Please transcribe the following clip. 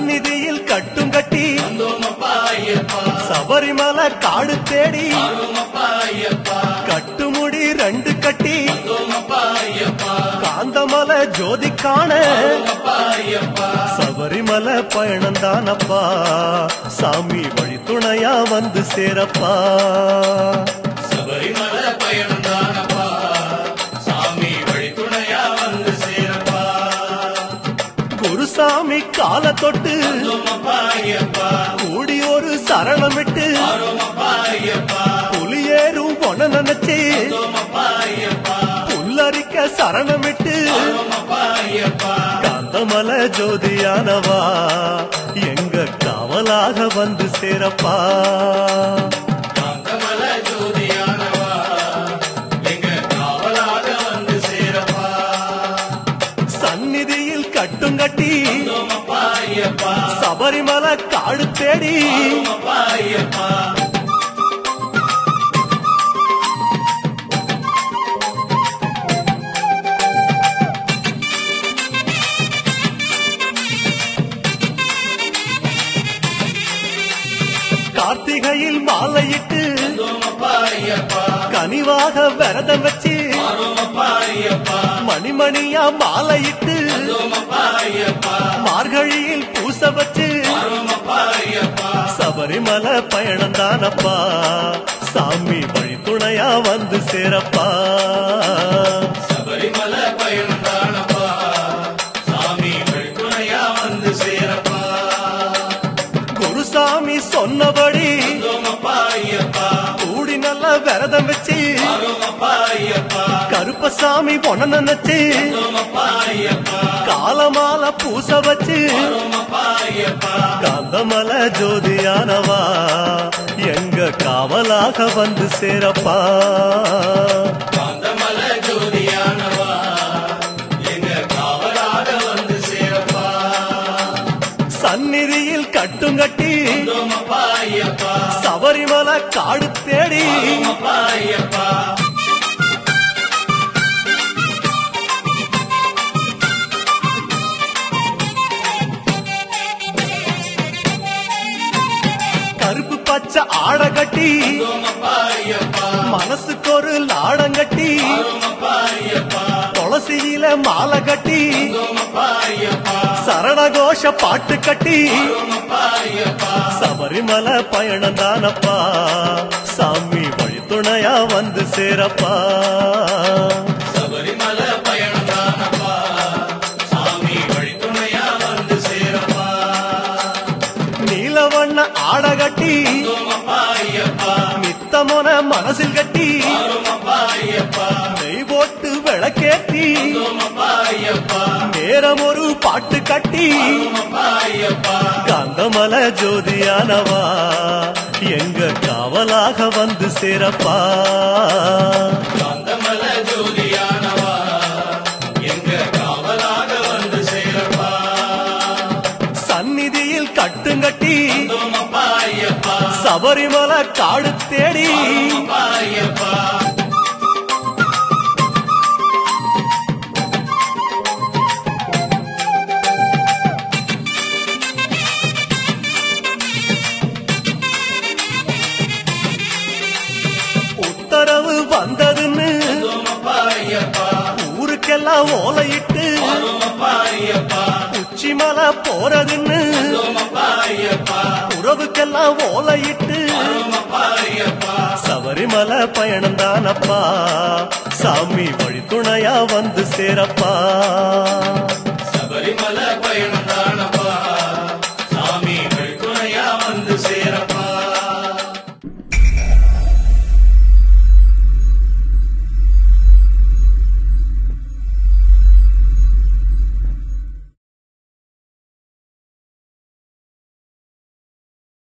சந்நிதியில் கட்டும் கட்டி வந்தோமப்பா ஐயப்பா சபரிமலை காடு தேடி வந்தோமப்பா ஐயப்பா கட்டுமுடி ரெண்டு கட்டி வந்தோமப்பா ஐயப்பா காந்தமலை ஜோதி காண வந்தோமப்பா ஐயப்பா சபரிமலை பயணம் தானப்பா சாமி வழி துணையா வந்து சேரப்பா சபரிமலை பயணம் தானப்பா சாமி வழித்துணையா வந்து சேரப்பா குருசாமி கால தொட்டு வந்தோமப்பா ஐயப்பா கூடி ஒரு சரணமிட்டு வந்தோமப்பா ஐயப்பா புலியேறும் பொண்ண நினைச்சு வந்தோமப்பா ஐயப்பா புல்லரிக்க சரணமிட்டு வந்தோமப்பா ஐயப்பா காந்தமல ஜோதியானவா எங்க காவலாக வந்து சேரப்பா காந்தமல ஜோதியானவா எங்க காவலாக வந்து சேரப்பா சந்நிதியில் கட்டும் கட்டி வந்தோமப்பா ஐயப்பா சபரிமலை காடு தேடி வந்தோமப்பா ஐயப்பா கார்த்திகையில் மாலையிட்டு வந்தோமப்பா ஐயப்பா கனிவாக விரதம் வச்சு வந்தோமப்பா ஐயப்பா மணிமணியா மாலையிட்டு வந்தோமப்பா ஐயப்பா மார்கழியில் பூச வச்சு வந்தோமப்பா ஐயப்பா சபரிமலை பயணம் தானப்பா சாமி வழி துணையா வந்து சேரப்பா சபரிமலை பயணம் தானப்பா சாமி வழித்துணையா வந்து சேரப்பா குருசாமி சொன்னபடி வந்தோமப்பா ஐயப்பா கூடி நல்ல விரதம் வச்சு வந்தோமப்பா ஐயப்பா கருப்பசாமி பொண்ண நினைச்சு வந்தோமப்பா ஐயப்பா காலமால பூச வச்சு வந்தோமப்பா ஐயப்பா காந்தமல ஜோதியானவா எங்க காவலாக வந்து சேரப்பா காந்தமல ஜோதியானவா எங்க காவலாக வந்து சேரப்பா சந்நிதியில் கட்டும் கட்டி வந்தோமப்பா ஐயப்பா சபரிமலை காடு தேடி வந்தோமப்பா ஐயப்பா கருப்பு பச்சை ஆட கட்டி வந்தோமப்பா ஐயப்பா மனசுக்கு ஒரு லாடம் கட்டி வந்தோமப்பா ஐயப்பா துளசியில மாலை கட்டி வந்தோமப்பா ஐயப்பா சரணகோஷ பாட்டு கட்டி வந்தோமப்பா ஐயப்பா சபரிமலை பயணம் தானப்பா சாமி வழி துணையா வந்து சேரப்பா சபரிமலை பயணம் தானப்பா சாமி வழித்துணையா வந்து சேரப்பா நீலவண்ண ஆட கட்டி வந்தோமப்பா ஐயப்பா நித்தமொன மனசில் கட்டி வந்தோமப்பா ஐயப்பா நெய் போட்டு விளக்கேத்தி வந்தோமப்பா ஐயப்பா நேரம் ஒரு பாட்டு கட்டி வந்தோமப்பா ஐயப்பா காந்தமல ஜோதியானவா எங்க காவலாக வந்து சேரப்பா காந்தமல ஜோதியானவா எங்க காவலாக வந்து சேரப்பா சந்நிதியில் கட்டுங்கட்டி வந்தோமப்பா ஐயப்பா சபரிமலை காடு தேடி வந்தோமப்பா ஐயப்பா உத்தரவு வந்ததுன்னு வந்தோமப்பா ஐயப்பா ஊருக்கெல்லாம் ஓலையிட்டு வந்தோமப்பா ஐயப்பா உச்சிமலை போறதுன்னு வந்தோமப்பா ஐயப்பா உறவுக்கெல்லாம் ஓலையிட்டு வந்தோமப்பா ஐயப்பா சபரிமலை பயணம் தானப்பா சாமி வழி துணையா வந்து சேரப்பா சபரிமலை பயணம்